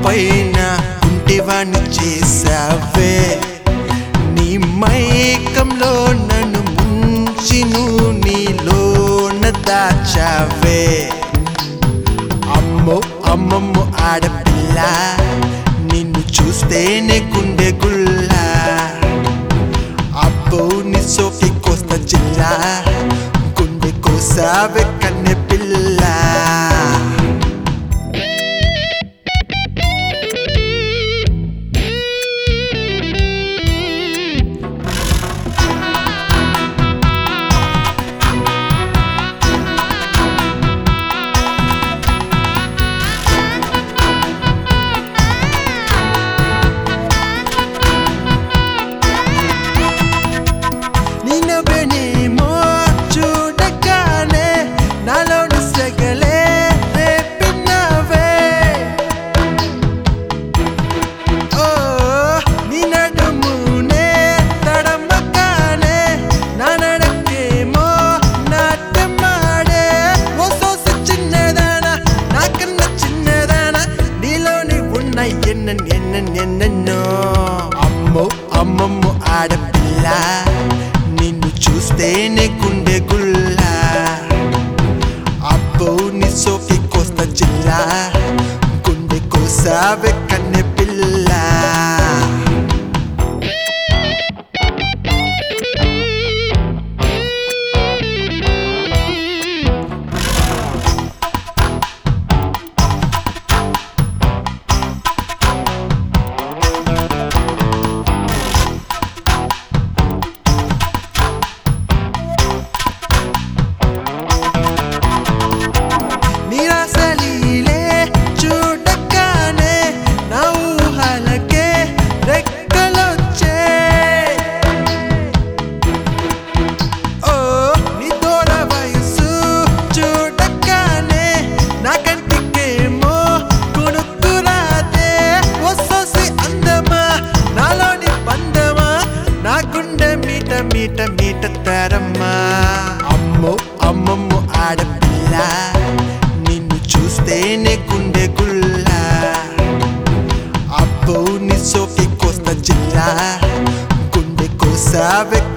పైన ఉంటేవాణ్ణి చేసావే నీ మైకంలో నన్ను ముంచి నువ్వు నీలోన దాచావే అమ్మో అమ్మమ్మో ఆడపిల్ల నిన్ను చూస్తేనే గుండె గుల్ల అబ్బో నీ సోకి కోస్తా జిల్లా గుండె కోసావే కన్నె పిల్ల నిన్నవేనేమో చూడగానే నాలోని సెగలే రేపినవే ఓ నీ నడుమునే తడమగానే నా నడకేమో నాట్యమాడే ఓ సోసి చిన్నదానా నాకన్నా చిన్నదానా నీలోని ఉన్నాయి ఎన్న ఎన్న ఎన్నెన్నో అమ్మో అమ్మమ్మో ఆడపిల్ల నిన్ను చూస్తేనే గుండె గుల్ల అబ్బో నీ సోకి కోస్తా జిల్లా గుండె కోసావే కన్నె పిల్ల నిరాశలీలే చూడగానే నా ఊహలకే రెక్కలొచ్చే ఓ నీ దూర వయసు చూడగానే నా కంటికేమో కొనుక్కురాదే ఓ సోసి అందమా నాలోని పందమా నా గుండె మీట మీట మీట తరమ్మా అమ్మో అమ్మమ్మో ఆడపిల్ల నిన్ను చూస్తేనే గుండె గుల్ల అబ్బో నీ సోకి కోస్తా జిల్లా గుండె కోసావే